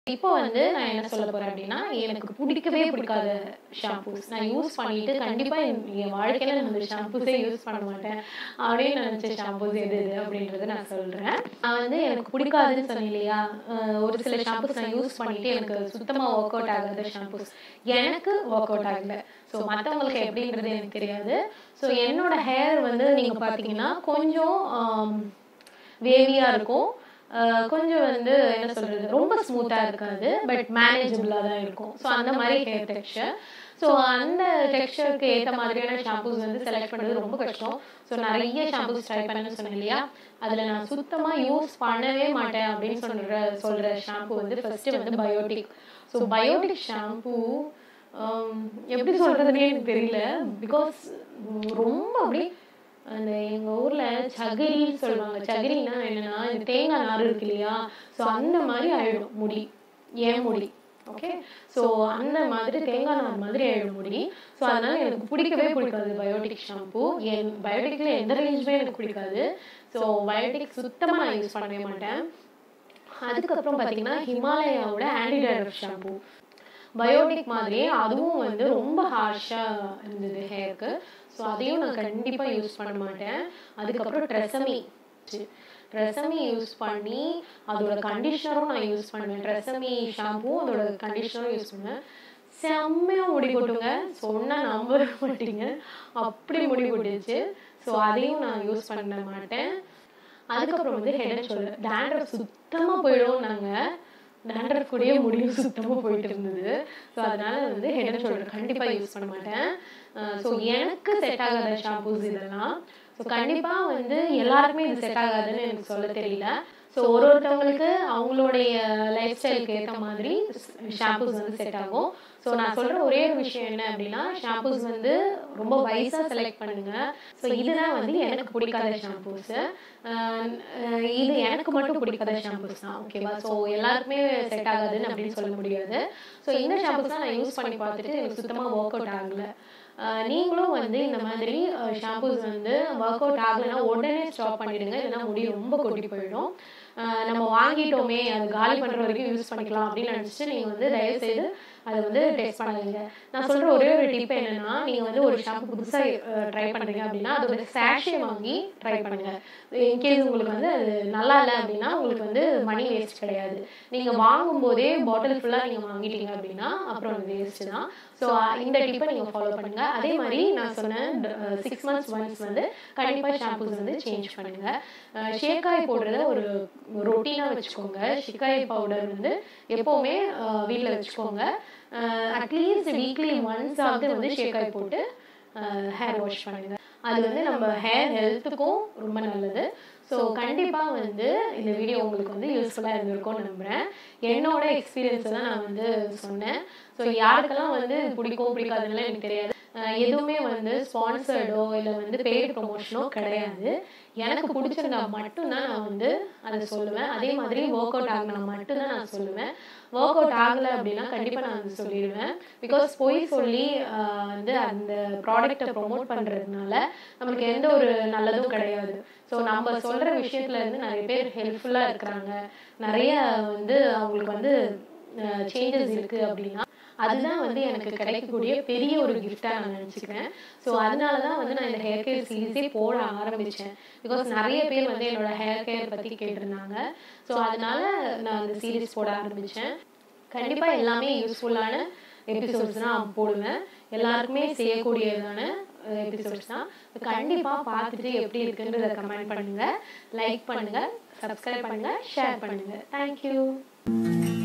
இப்போ வந்து நான் என்ன சொல்ல போறேன் அப்படின்னா எனக்கு பிடிக்கவே பிடிக்காத ஷாம்பூஸ் நான் யூஸ் பண்ணிட்டு கண்டிப்பா என் என் வாழ்க்கையில நான் இந்த ஷாம்பூஸே யூஸ் பண்ண மாட்டேன் அப்படின்னு நினைச்ச ஷாம்பூஸ் எது எது அப்படின்றத நான் சொல்றேன் நான் வந்து எனக்கு பிடிக்காதுன்னு சொன்னேன் இல்லையா அஹ் ஒரு சில ஷாம்பூஸ் நான் யூஸ் பண்ணிட்டு எனக்கு சுத்தமா ஒர்க் அவுட் ஆகாத ஷாம்பூஸ் எனக்கு ஒர்க் அவுட் ஆகல ஸோ மற்றவங்களுக்கு எப்படின்றது எனக்கு தெரியாது ஸோ என்னோட ஹேர் வந்து நீங்க பாத்தீங்கன்னா கொஞ்சம் வேவியா இருக்கும் அஹ் கொஞ்சம் வந்து என்ன சொல்றது ரொம்ப ஸ்மூத்தா இருக்காது பட் மேனேஜபிளா தான் இருக்கும் ஸோ அந்த மாதிரி ஹேர் டெக்ஸ்சர் ஸோ அந்த டெக்ஸ்சருக்கு ஏற்ற மாதிரியான ஷாம்பூஸ் வந்து செலக்ட் பண்ணுறது ரொம்ப கஷ்டம் ஸோ நிறைய ஷாம்பூஸ் ட்ரை பண்ணேன்னு சொன்னேன் இல்லையா அதில் நான் சுத்தமாக யூஸ் பண்ணவே மாட்டேன் அப்படின்னு சொல்ற சொல்கிற ஷாம்பு வந்து ஃபர்ஸ்ட் வந்து பயோட்டிக் ஸோ பயோட்டிக் ஷாம்பூ எப்படி சொல்றதுன்னே எனக்கு தெரியல பிகாஸ் ரொம்ப அப்படியே அந்த எங்க ஊர்ல சகிரின்னு சொல்லுவாங்க சகிரின்னா என்னன்னா இந்த தேங்காய் நார் இருக்கு இல்லையா ஸோ அந்த மாதிரி ஆயிடும் முடி ஏன் முடி ஓகே ஸோ அந்த மாதிரி தேங்காய் நார் மாதிரி ஆயிடும் முடி ஸோ அதனால எனக்கு பிடிக்கவே பிடிக்காது பயோட்டிக் ஷாம்பு என் பயோட்டிக்ல எந்த ரேஞ்சுமே எனக்கு பிடிக்காது ஸோ பயோட்டிக் சுத்தமா நான் யூஸ் பண்ணவே மாட்டேன் அதுக்கப்புறம் பார்த்தீங்கன்னா ஹிமாலயாவோட ஆன்டிடர் ஷாம்பு பயோட்டிக் மாதிரியே அதுவும் வந்து ரொம்ப ஹார்ஷாக இருந்தது ஹேருக்கு ஸோ அதையும் நான் கண்டிப்பாக யூஸ் பண்ண மாட்டேன் அதுக்கப்புறம் ட்ரெஸமி ட்ரெஸமி யூஸ் பண்ணி அதோட கண்டிஷனரும் நான் யூஸ் பண்ணுவேன் ட்ரெஸமி ஷாம்பூ அதோட கண்டிஷனரும் யூஸ் பண்ணுவேன் செம்மையாக முடி கொட்டுங்க சொன்னால் நம்பவே மாட்டீங்க அப்படி முடி கொட்டுச்சு ஸோ அதையும் நான் யூஸ் பண்ண மாட்டேன் அதுக்கப்புறம் வந்து ஹெட் அண்ட் ஷோல்டர் டேண்ட்ரஃப் சுத்தமாக போயிடும் நாங்கள் டேண்ட்ரஃப் கூடயே முடியும் சுத்தமாக போயிட்டு இருந்தது ஸோ அதனால வந்து ஹெட் அண்ட் ஷோல்டர் கண்டிப்பாக யூஸ் பண்ண மாட்டேன் ஸோ எனக்கு செட் ஆகாத ஷாம்பூஸ் இதெல்லாம் ஸோ கண்டிப்பாக வந்து எல்லாருக்குமே இது செட் ஆகாதுன்னு எனக்கு சொல்ல தெரியல ஸோ ஒரு ஒருத்தவங்களுக்கு அவங்களுடைய லைஃப் ஸ்டைலுக்கு ஏற்ற மாதிரி ஷாம்பூஸ் வந்து செட் ஆகும் ஸோ நான் சொல்கிற ஒரே ஒரு விஷயம் என்ன அப்படின்னா ஷாம்பூஸ் வந்து ரொம்ப வயசாக செலக்ட் பண்ணுங்க ஸோ இதுதான் வந்து எனக்கு பிடிக்காத ஷாம்பூஸு இது எனக்கு மட்டும் பிடிக்காத ஷாம்பூஸ் தான் ஓகேவா ஸோ எல்லாருக்குமே செட் ஆகாதுன்னு அப்படின்னு சொல்ல முடியாது ஸோ இந்த ஷாம்பூஸ் தான் நான் யூஸ் பண்ணி பார்த்துட்டு எனக்கு சுத்தமாக ஒர்க் அவுட் ஆகலை நீங்களும் வந்து இந்த மாதிரி ஷாம்பூஸ் வந்து ஒர்க் அவுட் ஆகலைன்னா உடனே ஸ்டாப் பண்ணிடுங்க இல்லைன்னா முடி ரொம்ப கொட்டி போயிடும் நம்ம வாங்கிட்டோமே அது காலி பண்ணுற வரைக்கும் யூஸ் பண்ணிக்கலாம் அப்படின்னு நினச்சிட்டு நீங்கள் வந்து தயவு செய்து அதை வந்து டெஸ்ட் பண்ணாதீங்க நான் சொல்கிற ஒரே ஒரு டிப் என்னன்னா நீங்கள் வந்து ஒரு ஷாம்பு புதுசாக ட்ரை பண்ணுறீங்க அப்படின்னா அதோட சேஷே வாங்கி ட்ரை பண்ணுங்க இன்கேஸ் உங்களுக்கு வந்து அது நல்லா இல்லை அப்படின்னா உங்களுக்கு வந்து மணி வேஸ்ட் கிடையாது நீங்கள் வாங்கும் போதே பாட்டில் ஃபுல்லாக நீங்கள் வாங்கிட்டீங்க அப்படின்னா அப்புறம் அது வேஸ்ட் தான் ஸோ இந்த டிப்பை நீங்கள் ஃபாலோ பண்ணுங்க அதே மாதிரி நான் சொன்னேன் சிக்ஸ் மந்த்ஸ் ஒன்ஸ் வந்து கண்டிப்பாக ஷாம்பூஸ் வந்து சேஞ்ச் பண்ணுங்க ஷேக்காய் போடுறத ஒரு ரொட்டீனாக வச்சுக்கோங்க ஷிக்காய் பவுடர் வந்து எப்போவுமே வீட்டில் வச்சுக்கோங்க அட்லீஸ்ட் வீக்லி ஒன்ஸ் ஆகுது வந்து ஷேக்காய் போட்டு ஹேர் வாஷ் பண்ணுங்க அது வந்து நம்ம ஹேர் ஹெல்த்துக்கும் ரொம்ப நல்லது ஸோ கண்டிப்பாக வந்து இந்த வீடியோ உங்களுக்கு வந்து யூஸ்ஃபுல்லாக இருந்திருக்கும்னு நம்புகிறேன் என்னோட எக்ஸ்பீரியன்ஸை தான் நான் வந்து சொன்னேன் ஸோ யாருக்கெல்லாம் வந்து பிடிக்கும் பிடிக்காதுன்னு எனக்கு தெரியாது எதுவுமே வந்து ஸ்பான்சர்டோ இல்லை வந்து பெய்டு ப்ரொமோஷனோ கிடையாது எனக்கு பிடிச்சிருந்தா மட்டும்தான் நான் வந்து அதை சொல்லுவேன் அதே மாதிரி ஒர்க் அவுட் ஆகினா மட்டும்தான் நான் சொல்லுவேன் ஒர்க் அவுட் ஆகலை அப்படின்னா கண்டிப்பாக நான் வந்து சொல்லிடுவேன் பிகாஸ் போய் சொல்லி வந்து அந்த ப்ராடக்டை ப்ரொமோட் பண்ணுறதுனால நம்மளுக்கு எந்த ஒரு நல்லதும் கிடையாது ஸோ நம்ம சொல்கிற விஷயத்துல இருந்து நிறைய பேர் ஹெல்ப்ஃபுல்லாக இருக்கிறாங்க நிறைய வந்து அவங்களுக்கு வந்து சேஞ்சஸ் இருக்குது அப்படின்னா அதுதான் வந்து எனக்கு கிடைக்கக்கூடிய பெரிய ஒரு கிஃப்டாக நான் நினச்சிக்கிறேன் ஸோ அதனால தான் வந்து நான் இந்த ஹேர் கேர் சீரீஸே போட ஆரம்பித்தேன் பிகாஸ் நிறைய பேர் வந்து என்னோட ஹேர் கேர் பற்றி கேட்டிருந்தாங்க ஸோ அதனால நான் அந்த சீரீஸ் போட ஆரம்பித்தேன் கண்டிப்பாக எல்லாமே யூஸ்ஃபுல்லான எபிசோட்ஸ் தான் போடுவேன் எல்லாருக்குமே செய்யக்கூடியதான எபிசோட்ஸ் தான் கண்டிப்பாக பார்த்துட்டு எப்படி இருக்குன்றத கமெண்ட் பண்ணுங்கள் லைக் பண்ணுங்கள் சப்ஸ்கிரைப் பண்ணுங்கள் ஷேர் பண்ணுங்கள் தேங்க்யூ